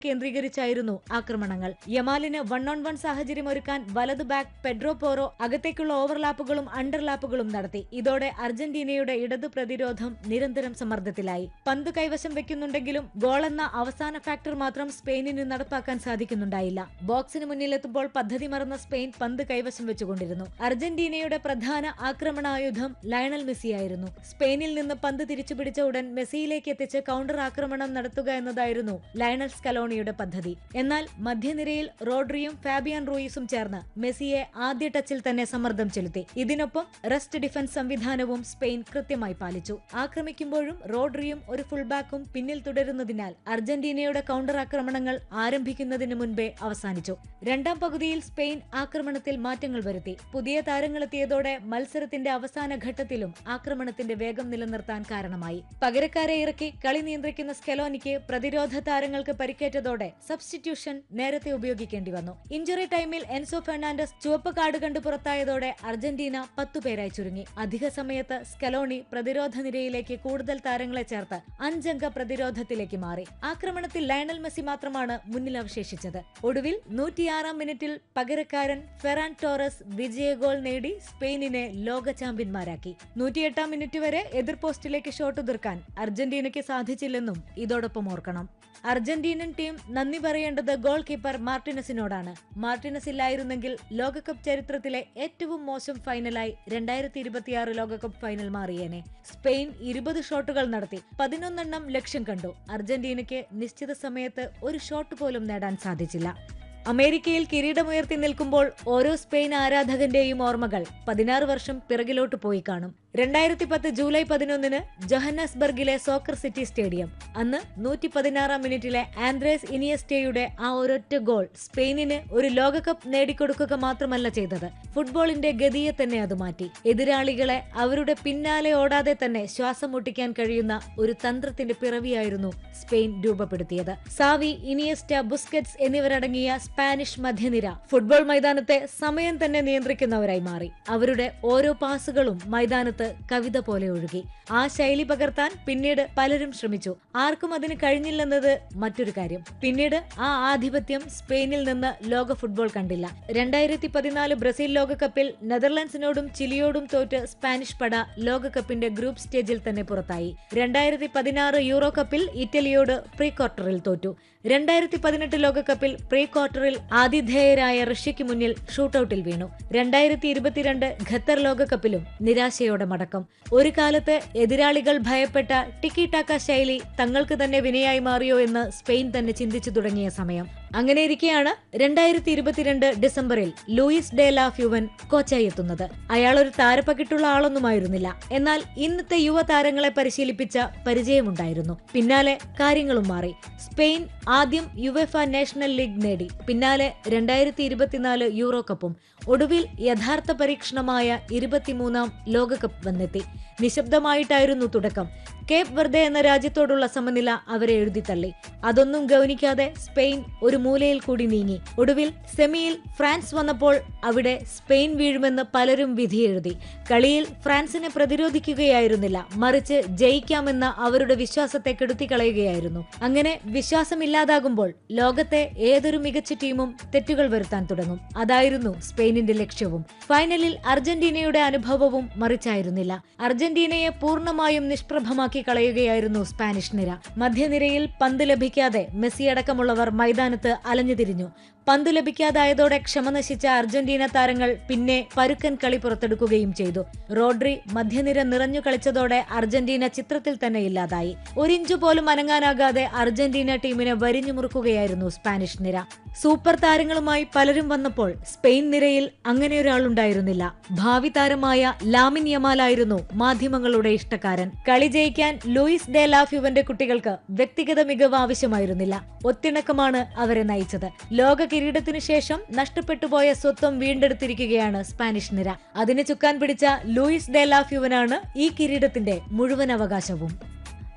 കേന്ദ്രീകരിച്ചായിരുന്നു ആക്രമണങ്ങൾ യമാലിന് one on one സാഹചര്യം ഒരുക്കാൻ വലത് ബാക്ക് പെഡ്രോ പോറോ അകത്തേക്കുള്ള ഓവർലാപ്പുകളും അണ്ടർലാപ്പുകളും നടത്തി ഇതോടെ അർജന്റീനയുടെ ഇടതു പ്രതിരോധം നിരന്തരം സമ്മർദ്ദത്തിലായി പന്ത് കൈവശം വെക്കുന്നുണ്ടെങ്കിലും ഗോളെന്ന അവസാന ഫാക്ടർ മാത്രം സ്പെയിനിന് നടപ്പാക്കാൻ സാധിക്കുന്നുണ്ടായില്ല ബോക്സിന് മുന്നിലെത്തുമ്പോൾ പദ്ധതി മറന്ന സ്പെയിൻ പന്ത് കൈവശം വെച്ചുകൊണ്ടിരുന്നു അർജന്റീനയുടെ പ്രധാന ആക്രമണായുധം ലയണൽ മെസ്സിയായിരുന്നു സ്പെയിനിൽ നിന്ന് പന്ത് തിരിച്ചുപിടിച്ച ഉടൻ മെസ്സിയിലേക്ക് എത്തിച്ച് കൗണ്ടർ ആക്രമണം നടത്തുക എന്നതായിരുന്നു ലയണൽ സ്കലോണിയുടെ പദ്ധതി എന്നാൽ മധ്യനിരയിൽ റോഡ്രിയും ഫാബിയൻ റൂയിസും ചേർന്ന് മെസ്സിയെ ആദ്യ ടച്ചിൽ തന്നെ സമ്മർദ്ദം ചെലുത്തി ഇതിനൊപ്പം റെസ്റ്റ് ഡിഫൻസ് സംവിധാനവും സ്പെയിൻ കൃത്യമായി പാലിച്ചു ആക്രമിക്കുമ്പോഴും റോഡ്രിയും ഒരു ഫുൾബാക്കും പിന്നിൽ തുടരുന്നതിനാൽ അർജന്റീനയുടെ കൗണ്ടർ ആക്രമണങ്ങൾ ആരംഭിക്കുന്നതിന് മുൻപേ അവസാനിച്ചു രണ്ടാം പകുതിയിൽ സ്പെയിൻ ആക്രമണത്തിൽ മാറ്റങ്ങൾ വരുത്തി പുതിയ താരങ്ങളെത്തിയതോടെ മത്സരത്തിന്റെ അവസാന ഘട്ടത്തിലും ആക്രമണത്തിന്റെ വേഗം നിലനിർത്താൻ കാരണമായി പകരക്കാരെ ഇറക്കി കളി നിയന്ത്രിക്കുന്ന സ്കെലോനിക്ക് പ്രതിരോധ താരങ്ങൾക്ക് പരിക്കേറ്റതോടെ സബ്സ്റ്റിറ്റ്യൂഷൻ നേരത്തെ ഉപയോഗിക്കേണ്ടി വന്നു ഇഞ്ചുറി ടൈമിൽ എൻസോ ഫെർണാണ്ടസ് ചുവപ്പ് കാർഡ് കണ്ട് പുറത്തായതോടെ അർജന്റീന പത്തുപേരായി ചുരുങ്ങി അധിക സമയത്ത് സ്കലോണി പ്രതിരോധ നിരയിലേക്ക് കൂടുതൽ താരങ്ങളെ ചേർത്ത് അഞ്ചംഗ പ്രതിരോധത്തിലേക്ക് മാറി ആക്രമണത്തിൽ ലയണൽ മെസ്സി മാത്രമാണ് മുന്നിൽ അവശേഷിച്ചത് ഒടുവിൽ നൂറ്റിയാറാം മിനിറ്റിൽ പകരക്കാരൻ ഫെറാൻ ടോറസ് വിജയ ഗോൾ നേടി സ്പെയിനിനെ ലോക ചാമ്പ്യന്മാരാക്കി നൂറ്റിയെട്ടാം മിനിറ്റ് വരെ എതിർ പോസ്റ്റിലേക്ക് ഷോട്ട് തീർക്കാൻ അർജന്റീനയ്ക്ക് സാധിച്ചില്ലെന്നും ഇതോടൊപ്പം ഓർക്കണം അർജന്റീനൻ ടീം നന്ദി പറയേണ്ടത് ഗോൾ കീപ്പർ മാർട്ടിനസിനോടാണ് മാർട്ടിനസ് ഇല്ലായിരുന്നെങ്കിൽ ലോകകപ്പ് ചരിത്രത്തിലെ ഏറ്റവും മോശം ഫൈനലായി രണ്ടായിരത്തി ഇരുപത്തിയാറ് ലോകകപ്പ് ഫൈനൽ മാറിയേനെ സ്പെയിൻ ഇരുപത് ഷോട്ടുകൾ നടത്തി പതിനൊന്നെണ്ണം ലക്ഷ്യം കണ്ടു അർജന്റീനയ്ക്ക് നിശ്ചിത സമയത്ത് ഒരു ഷോട്ട് പോലും നേടാൻ സാധിച്ചില്ല അമേരിക്കയിൽ കിരീടമുയർത്തി നിൽക്കുമ്പോൾ ഓരോ സ്പെയിൻ ആരാധകന്റെയും ഓർമ്മകൾ പതിനാറ് വർഷം പിറകിലോട്ട് പോയി കാണും രണ്ടായിരത്തി പത്ത് ജൂലൈ പതിനൊന്നിന് ജൊഹന്നസ്ബർഗിലെ സോക്കർ സിറ്റി സ്റ്റേഡിയം അന്ന് നൂറ്റി പതിനാറാം മിനിറ്റിലെ ആൻഡ്രേസ് ഇനിയസ്റ്റയുടെ ആ ഒരൊറ്റ ഗോൾ സ്പെയിനിന് ഒരു ലോകകപ്പ് നേടിക്കൊടുക്കുക മാത്രമല്ല ചെയ്തത് ഫുട്ബോളിന്റെ ഗതിയെ തന്നെ അത് മാറ്റി എതിരാളികളെ അവരുടെ പിന്നാലെ ഓടാതെ തന്നെ ശ്വാസം മുട്ടിക്കാൻ കഴിയുന്ന ഒരു തന്ത്രത്തിന്റെ പിറവിയായിരുന്നു സ്പെയിൻ രൂപപ്പെടുത്തിയത് സാവി ഇനിയസ്റ്റ ബുസ്കറ്റ്സ് എന്നിവരടങ്ങിയ സ്പാനിഷ് മധ്യനിര ഫുട്ബോൾ മൈതാനത്തെ സമയം തന്നെ നിയന്ത്രിക്കുന്നവരായി മാറി അവരുടെ ഓരോ പാസുകളും മൈതാനത്ത് കവിത പോലെ ഒഴുകി ആ ശൈലി പകർത്താൻ പിന്നീട് പലരും ശ്രമിച്ചു ആർക്കും അതിന് കഴിഞ്ഞില്ലെന്നത് മറ്റൊരു കാര്യം പിന്നീട് ആ ആധിപത്യം സ്പെയിനിൽ നിന്ന് ലോക ഫുട്ബോൾ കണ്ടില്ല രണ്ടായിരത്തി പതിനാല് ബ്രസീൽ ലോകകപ്പിൽ നെതർലൻഡ്സിനോടും ചിലിയോടും തോറ്റ് സ്പാനിഷ് പട ലോകകപ്പിന്റെ ഗ്രൂപ്പ് സ്റ്റേജിൽ തന്നെ പുറത്തായി രണ്ടായിരത്തി പതിനാറ് യൂറോ കപ്പിൽ ഇറ്റലിയോട് പ്രീ ക്വാർട്ടറിൽ തോറ്റു രണ്ടായിരത്തി പതിനെട്ട് ലോകകപ്പിൽ പ്രീ ക്വാർട്ടറിൽ ആതിഥേയരായ റഷ്യയ്ക്ക് മുന്നിൽ ഷൂട്ടൌട്ടിൽ വീണു രണ്ടായിരത്തി ഇരുപത്തിരണ്ട് ഖത്തർ ലോകകപ്പിലും നിരാശയോടെ മടക്കം ഒരു കാലത്ത് എതിരാളികൾ ഭയപ്പെട്ട ടിക്കി ടാക്ക ശൈലി തങ്ങൾക്ക് തന്നെ വിനയായി മാറിയോ എന്ന് സ്പെയിൻ തന്നെ ചിന്തിച്ചു തുടങ്ങിയ സമയം അങ്ങനെ ഇരിക്കെയാണ് രണ്ടായിരത്തി ഇരുപത്തിരണ്ട് ഡിസംബറിൽ ലൂയിസ് ഡെ ലാ ഫ്യൂവൻ കോച്ചായി എത്തുന്നത് അയാൾ ഒരു താരപ്പകിട്ടുള്ള ആളൊന്നുമായിരുന്നില്ല എന്നാൽ ഇന്നത്തെ യുവ താരങ്ങളെ പരിശീലിപ്പിച്ച പരിചയമുണ്ടായിരുന്നു പിന്നാലെ കാര്യങ്ങളും മാറി സ്പെയിൻ ആദ്യം യുവെഫ നാഷണൽ ലീഗ് നേടി പിന്നാലെ രണ്ടായിരത്തി ഇരുപത്തിനാല് യൂറോ കപ്പും ഒടുവിൽ യഥാർത്ഥ പരീക്ഷണമായ ഇരുപത്തിമൂന്നാം ലോകകപ്പ് വന്നെത്തി നിശബ്ദമായിട്ടായിരുന്നു തുടക്കം കേപ്പ് വെർദെ എന്ന രാജ്യത്തോടുള്ള സമനില അവരെ എഴുതിത്തള്ളി അതൊന്നും ഗൗനിക്കാതെ സ്പെയിൻ ഒരു മൂലയിൽ കൂടി നീങ്ങി ഒടുവിൽ സെമിയിൽ ഫ്രാൻസ് വന്നപ്പോൾ അവിടെ സ്പെയിൻ വീഴുമെന്ന് പലരും വിധിയെഴുതി കളിയിൽ ഫ്രാൻസിനെ പ്രതിരോധിക്കുകയായിരുന്നില്ല മറിച്ച് ജയിക്കാമെന്ന അവരുടെ വിശ്വാസത്തെ കെടുത്തിക്കളയുകയായിരുന്നു അങ്ങനെ വിശ്വാസമില്ലാതാകുമ്പോൾ ലോകത്തെ ഏതൊരു മികച്ച ടീമും തെറ്റുകൾ വരുത്താൻ തുടങ്ങും അതായിരുന്നു സ്പെയിനിന്റെ ലക്ഷ്യവും ഫൈനലിൽ അർജന്റീനയുടെ അനുഭവവും മറിച്ചായിരുന്നില്ല അർജന്റീനയെ പൂർണ്ണമായും നിഷ്പ്രഭമാക്കി കളയുകയായിരുന്നു സ്പാനിഷ് നിര മധ്യനിരയിൽ പന്ത് ലഭിക്കാതെ മെസ്സി അടക്കമുള്ളവർ മൈതാനത്ത് അലഞ്ഞുതിരിഞ്ഞു പന്ത് ലഭിക്കാതായതോടെ ക്ഷമ നശിച്ച അർജന്റീന താരങ്ങൾ പിന്നെ പരുക്കൻ കളി പുറത്തെടുക്കുകയും ചെയ്തു റോഡ്രി മധ്യനിര നിറഞ്ഞു കളിച്ചതോടെ അർജന്റീന ചിത്രത്തിൽ തന്നെ ഇല്ലാതായി ഒരിഞ്ചു പോലും അനങ്ങാനാകാതെ അർജന്റീന ടീമിനെ വരിഞ്ഞു മുറുക്കുകയായിരുന്നു സ്പാനിഷ് നിര സൂപ്പർ താരങ്ങളുമായി പലരും വന്നപ്പോൾ സ്പെയിൻ നിരയിൽ അങ്ങനെ ഒരാളുണ്ടായിരുന്നില്ല ഭാവി താരമായ ലാമിൻ യമാലായിരുന്നു മാധ്യമങ്ങളുടെ ഇഷ്ടക്കാരൻ കളി ജയിക്കാൻ ലൂയിസ് ഡെ ലാഫ്യുവന്റെ കുട്ടികൾക്ക് വ്യക്തിഗത മികവ് ആവശ്യമായിരുന്നില്ല ഒത്തിണക്കമാണ് അവരെ നയിച്ചത് ലോക കിരീടത്തിനു ശേഷം നഷ്ടപ്പെട്ടുപോയ സ്വത്വം വീണ്ടെടുത്തിരിക്കുകയാണ് സ്പാനിഷ് നിര അതിന് ചുക്കാൻ പിടിച്ച ലൂയിസ് ഡെ ലാഫ്യുവനാണ് ഈ കിരീടത്തിന്റെ മുഴുവൻ അവകാശവും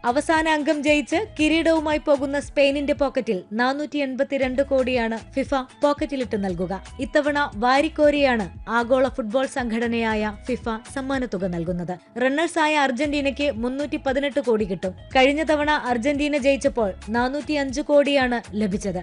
അവസാന അംഗം ജയിച്ച് കിരീടവുമായി പോകുന്ന സ്പെയിനിന്റെ പോക്കറ്റിൽ നാനൂറ്റി എൺപത്തിരണ്ട് കോടിയാണ് ഫിഫ പോക്കറ്റിലിട്ട് നൽകുക ഇത്തവണ വാരിക്കോരിയാണ് ആഗോള ഫുട്ബോൾ സംഘടനയായ ഫിഫ സമ്മാനത്തുക നൽകുന്നത് റണ്ണേഴ്സായ അർജന്റീനയ്ക്ക് മുന്നൂറ്റി പതിനെട്ട് കോടി കിട്ടും കഴിഞ്ഞ തവണ അർജന്റീന ജയിച്ചപ്പോൾ നാനൂറ്റി അഞ്ച് കോടിയാണ് ലഭിച്ചത്